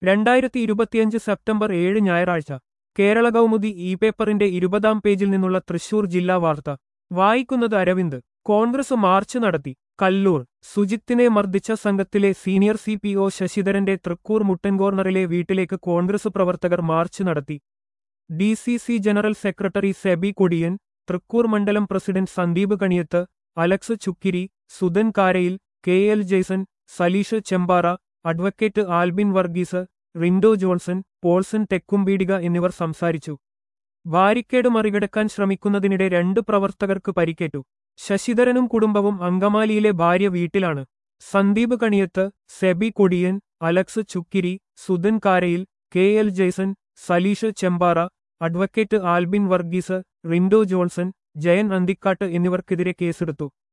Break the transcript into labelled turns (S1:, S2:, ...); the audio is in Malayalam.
S1: രണ്ടായിരത്തി ഇരുപത്തിയഞ്ച് സെപ്റ്റംബർ ഏഴ് ഞായറാഴ്ച കേരള കൗമുദി ഇ പേപ്പറിന്റെ ഇരുപതാം പേജിൽ നിന്നുള്ള തൃശൂർ ജില്ലാ വാർത്ത വായിക്കുന്നത് അരവിന്ദ് കോൺഗ്രസ് മാർച്ച് നടത്തി കല്ലൂർ സുജിത്തിനെ മർദ്ദിച്ച സംഘത്തിലെ സീനിയർ സി പി ഒ ശശിധരന്റെ തൃക്കൂർ മുട്ടൻകോർണറിലെ വീട്ടിലേക്ക് കോൺഗ്രസ് പ്രവർത്തകർ മാർച്ച് നടത്തി D C C general secretary Seby Kodiyan Thrikkur മണ്ഡലം president Sandeep Kaniyath Alex Chukkiri Sudhan Karayil K L Jaison Saleesh Chembara advocate Albin Varghese Rindo Johnson Polson Thekkumpeedika എന്നിവർ സംസാരിച്ചു ബാരിക്കേഡ് മറികടക്കാൻ ശ്രമിക്കുന്നതിനിടെ രണ്ട് പ്രവർത്തകർക്ക് പരിക്കേറ്റു ശശിധരനും കുടുംബവും അങ്കമാലിയിലെ ഭാര്യ വീട്ടിലാണ് Sandeep Kaniyath Seby Kodiyan Alex Chukkiri Sudhan Karayil K L Jaison Saleesh Chembara advocate Albin Varghese Rindo Johnson Jayan Anthikkat എന്നിവർക്കെതിരെ കേസെടുത്തു